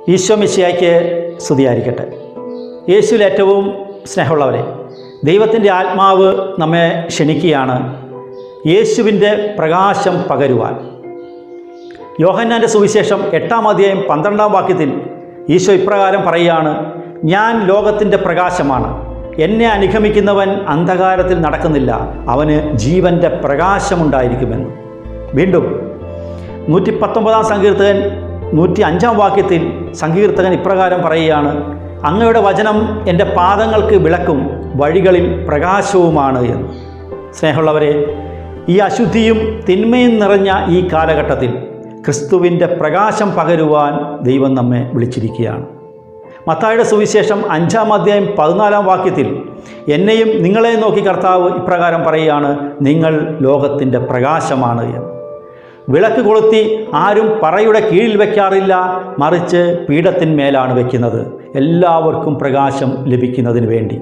ഈശോ മിശിയായ്ക്ക് സ്തുതിയായിരിക്കട്ടെ യേശുവിൽ ഏറ്റവും സ്നേഹമുള്ളവരെ ദൈവത്തിൻ്റെ ആത്മാവ് നമ്മെ ക്ഷണിക്കുകയാണ് യേശുവിൻ്റെ പ്രകാശം പകരുവാൻ യോഹന്നാൻ്റെ സുവിശേഷം എട്ടാം അധ്യായം പന്ത്രണ്ടാം വാക്യത്തിൽ ഈശോ ഇപ്രകാരം പറയുകയാണ് ഞാൻ ലോകത്തിൻ്റെ പ്രകാശമാണ് എന്നെ അനുഗമിക്കുന്നവൻ അന്ധകാരത്തിൽ നടക്കുന്നില്ല അവന് ജീവൻ്റെ പ്രകാശമുണ്ടായിരിക്കുമെന്ന് വീണ്ടും നൂറ്റി പത്തൊമ്പതാം സങ്കീർത്തകൻ നൂറ്റി അഞ്ചാം വാക്യത്തിൽ സങ്കീർത്തകൻ ഇപ്രകാരം പറയുകയാണ് അങ്ങയുടെ വചനം എൻ്റെ പാദങ്ങൾക്ക് വിളക്കും വഴികളിൽ പ്രകാശവുമാണ് എന്ന് സ്നേഹമുള്ളവരെ ഈ അശുദ്ധിയും തിന്മയും നിറഞ്ഞ ഈ കാലഘട്ടത്തിൽ ക്രിസ്തുവിൻ്റെ പ്രകാശം പകരുവാൻ ദൈവം നമ്മെ വിളിച്ചിരിക്കുകയാണ് മത്തായുടെ സുവിശേഷം അഞ്ചാം അധ്യായം പതിനാലാം വാക്യത്തിൽ എന്നെയും നിങ്ങളെ നോക്കി കർത്താവ് ഇപ്രകാരം പറയുകയാണ് നിങ്ങൾ ലോകത്തിൻ്റെ പ്രകാശമാണ് എന്ന് വിളക്ക് കൊളുത്തി ആരും പറയുടെ കീഴിൽ വയ്ക്കാറില്ല മറിച്ച് പീഠത്തിന്മേലാണ് വയ്ക്കുന്നത് എല്ലാവർക്കും പ്രകാശം ലഭിക്കുന്നതിന് വേണ്ടി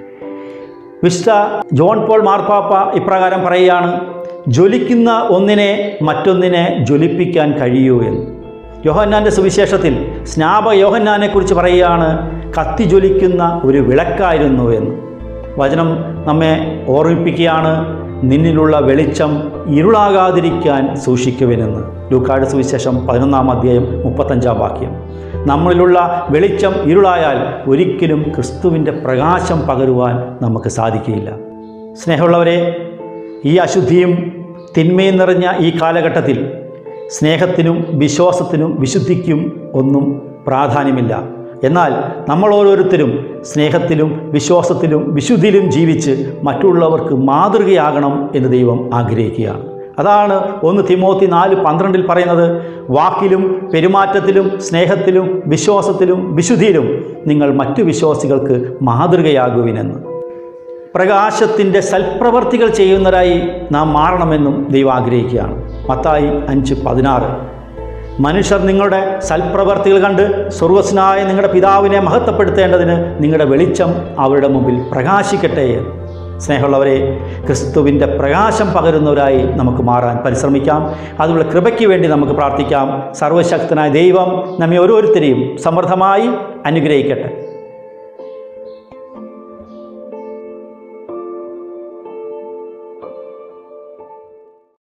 വിശുദ്ധ ജോൺ പോൾ മാർപ്പാപ്പ ഇപ്രകാരം പറയുകയാണ് ജ്വലിക്കുന്ന ഒന്നിനെ മറ്റൊന്നിനെ ജ്വലിപ്പിക്കാൻ കഴിയൂ എന്ന് യോഹന്നാൻ്റെ സുവിശേഷത്തിൽ സ്നാപ യോഹന്നാനെക്കുറിച്ച് പറയുകയാണ് കത്തി ജ്വലിക്കുന്ന ഒരു വിളക്കായിരുന്നു എന്ന് വചനം നമ്മെ ഓർമ്മിപ്പിക്കുകയാണ് നിന്നിലുള്ള വെളിച്ചം ഇരുളാകാതിരിക്കാൻ സൂക്ഷിക്കുവിനെന്ന് ലൂക്കാട് സുവിശേഷം പതിനൊന്നാം അധ്യായം മുപ്പത്തഞ്ചാം വാക്യം നമ്മളിലുള്ള വെളിച്ചം ഇരുളായാൽ ഒരിക്കലും ക്രിസ്തുവിൻ്റെ പ്രകാശം പകരുവാൻ നമുക്ക് സാധിക്കുകയില്ല സ്നേഹമുള്ളവരെ ഈ അശുദ്ധിയും തിന്മയും നിറഞ്ഞ ഈ കാലഘട്ടത്തിൽ സ്നേഹത്തിനും വിശ്വാസത്തിനും വിശുദ്ധിക്കും ഒന്നും പ്രാധാന്യമില്ല എന്നാൽ നമ്മൾ ഓരോരുത്തരും സ്നേഹത്തിലും വിശ്വാസത്തിലും വിശുദ്ധിയിലും ജീവിച്ച് മറ്റുള്ളവർക്ക് മാതൃകയാകണം എന്ന് ദൈവം ആഗ്രഹിക്കുകയാണ് അതാണ് ഒന്ന് തിമോത്തി നാല് പന്ത്രണ്ടിൽ പറയുന്നത് വാക്കിലും പെരുമാറ്റത്തിലും സ്നേഹത്തിലും വിശ്വാസത്തിലും വിശുദ്ധിയിലും നിങ്ങൾ മറ്റു വിശ്വാസികൾക്ക് മാതൃകയാകുവിനെന്ന് പ്രകാശത്തിൻ്റെ സൽപ്രവർത്തികൾ ചെയ്യുന്നവരായി നാം മാറണമെന്നും ദൈവം ആഗ്രഹിക്കുകയാണ് മത്തായി അഞ്ച് പതിനാറ് മനുഷ്യർ നിങ്ങളുടെ സൽപ്രവർത്തികൾ കണ്ട് സ്വർവസ്നായ നിങ്ങളുടെ പിതാവിനെ മഹത്വപ്പെടുത്തേണ്ടതിന് നിങ്ങളുടെ വെളിച്ചം അവരുടെ മുമ്പിൽ പ്രകാശിക്കട്ടെ സ്നേഹമുള്ളവരെ ക്രിസ്തുവിൻ്റെ പ്രകാശം പകരുന്നവരായി നമുക്ക് മാറാൻ പരിശ്രമിക്കാം അതിനുള്ള കൃപയ്ക്ക് വേണ്ടി നമുക്ക് പ്രാർത്ഥിക്കാം സർവശക്തനായ ദൈവം നമ്മെ ഓരോരുത്തരെയും സമൃദ്ധമായി അനുഗ്രഹിക്കട്ടെ